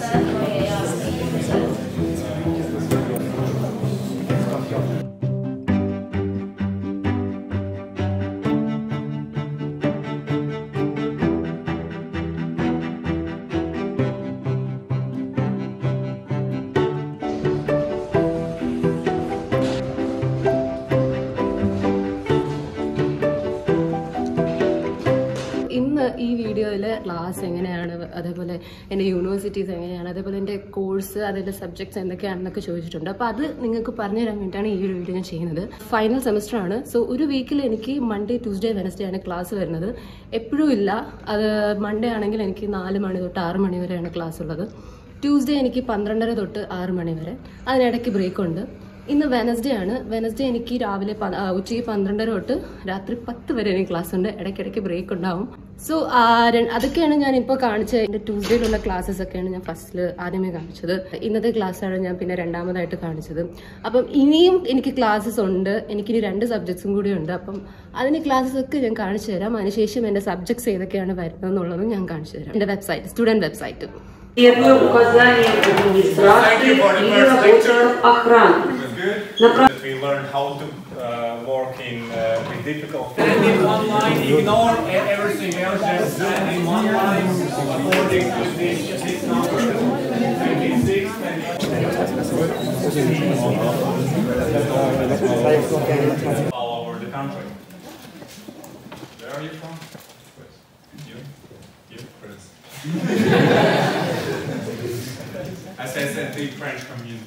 ഇന്ന് ഈ വീഡിയോയിൽ ക്ലാസ് എങ്ങനെയാണ് അതേപോലെ എൻ്റെ യൂണിവേഴ്സിറ്റീസ് എങ്ങനെയാണ് അതേപോലെ എൻ്റെ കോഴ്സ് അതിൻ്റെ സബ്ജക്ട്സ് എന്തൊക്കെയാണെന്നൊക്കെ ചോദിച്ചിട്ടുണ്ട് അപ്പോൾ അത് നിങ്ങൾക്ക് പറഞ്ഞു തരാൻ വേണ്ടിയിട്ടാണ് ഈ ഒരു വീഡിയോ ഞാൻ ചെയ്യുന്നത് ഫൈനൽ സെമസ്റ്റർ ആണ് സോ ഒരു വീക്കിൽ എനിക്ക് മൺഡേ ട്യൂസ്ഡേ വെനസ്ഡേ ആണ് ക്ലാസ് വരുന്നത് എപ്പോഴും ഇല്ല അത് മൺഡേ ആണെങ്കിൽ എനിക്ക് നാല് മണി തൊട്ട് ആറ് മണി വരെയാണ് ക്ലാസ് ഉള്ളത് ട്യൂസ്ഡേ എനിക്ക് പന്ത്രണ്ടര തൊട്ട് ആറ് മണി വരെ അതിനിടയ്ക്ക് ബ്രേക്ക് ഉണ്ട് ഇന്ന് വെനസ്ഡേ ആണ് വെനസ്ഡേ എനിക്ക് രാവിലെ പ- ആ, ഉച്ചയ്ക്ക് പന്ത്രണ്ടര തൊട്ട് രാത്രി പത്ത് വരെ എനിക്ക് ക്ലാസ് ഉണ്ട് ഇടയ്ക്കിടയ്ക്ക് ബ്രേക്ക് ഉണ്ടാവും സോ അതൊക്കെയാണ് ഞാൻ ഇപ്പോൾ കാണിച്ചത് എൻ്റെ ട്യൂസ്ഡേയിലുള്ള ക്ലാസ്സസ് ഒക്കെയാണ് ഞാൻ ഫസ്റ്റിൽ ആദ്യമേ കാണിച്ചത് ഇന്നത്തെ ക്ലാസ്സാണ് ഞാൻ പിന്നെ രണ്ടാമതായിട്ട് കാണിച്ചത് അപ്പം ഇനിയും എനിക്ക് ക്ലാസ്സസ് ഉണ്ട് എനിക്കിനി രണ്ട് സബ്ജക്ട്സും കൂടി ഉണ്ട് അപ്പം അതിന് ക്ലാസ്സസ് ഒക്കെ ഞാൻ കാണിച്ചു തരാം അതിനുശേഷം എൻ്റെ സബ്ജക്ട്സ് ഏതൊക്കെയാണ് വരുന്നത് എന്നുള്ളതും ഞാൻ കാണിച്ചു തരാം എൻ്റെ website student website Первое указание администрации Thank you for the и first lecture. работников охраны. It was good. Напра- That we learned how to uh, work in uh, with difficult. in one line, ignore e- everything else, just send in one line according to this, this number. 26, 28. all over the country. Where are you from? You? You, Chris. As I said, the French community.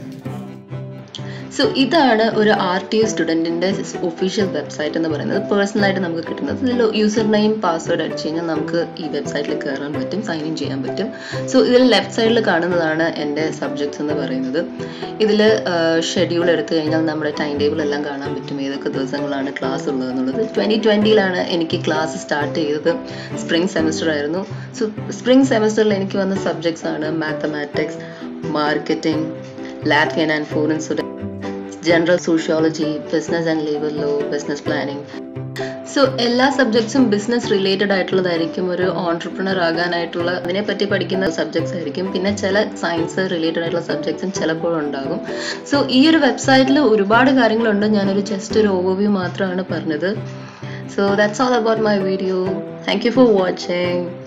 So ഇതാണ് ഒരു R T U സ്റ്റുഡൻറ്റിൻ്റെ official website എന്ന് പറയുന്നത് പേഴ്സണലായിട്ട് നമുക്ക് കിട്ടുന്നത് ഇതിൽ user name password അടിച്ചു കഴിഞ്ഞാൽ നമുക്ക് ഈ വെബ്സൈറ്റിൽ കയറാൻ പറ്റും സൈൻ ഇൻ ചെയ്യാൻ പറ്റും സോ ഇതിൽ ലെഫ്റ്റ് സൈഡിൽ കാണുന്നതാണ് എൻ്റെ സബ്ജക്ട്സ് എന്ന് പറയുന്നത് ഇതിൽ ഷെഡ്യൂൾ എടുത്തു കഴിഞ്ഞാൽ നമ്മുടെ ടൈം ടേബിൾ എല്ലാം കാണാൻ പറ്റും ഏതൊക്കെ ദിവസങ്ങളാണ് ക്ലാസ് ഉള്ളതെന്നുള്ളത് ട്വൻറ്റി ട്വൻറ്റിയിലാണ് എനിക്ക് ക്ലാസ് സ്റ്റാർട്ട് ചെയ്തത് സ്പ്രിംഗ് സെമസ്റ്റർ ആയിരുന്നു സോ സ്പ്രിംഗ് സെമസ്റ്ററിൽ എനിക്ക് വന്ന സബ്ജക്ട്സ് ആണ് mathematics marketing Latvian and foreign student general sociology business and labour law business planning so എല്ലാ സബ്ജക്ട്സും ബിസിനസ് റിലേറ്റഡ് ആയിട്ടുള്ളതായിരിക്കും ഒരു ഓൺടർപ്രണർ ആകാനായിട്ടുള്ള അതിനെപ്പറ്റി പഠിക്കുന്ന സബ്ജക്ട്സ് ആയിരിക്കും പിന്നെ ചില സയൻസ് റിലേറ്റഡ് ആയിട്ടുള്ള സബ്ജക്ട്സും ചിലപ്പോൾ ഉണ്ടാകും സോ ഈ ഒരു വെബ്സൈറ്റിൽ ഒരുപാട് കാര്യങ്ങളുണ്ട് ഞാനൊരു ജസ്റ്റ് ഒരു ഓവർവ്യൂ മാത്രമാണ് പറഞ്ഞത് so that's all about my video thank you for watching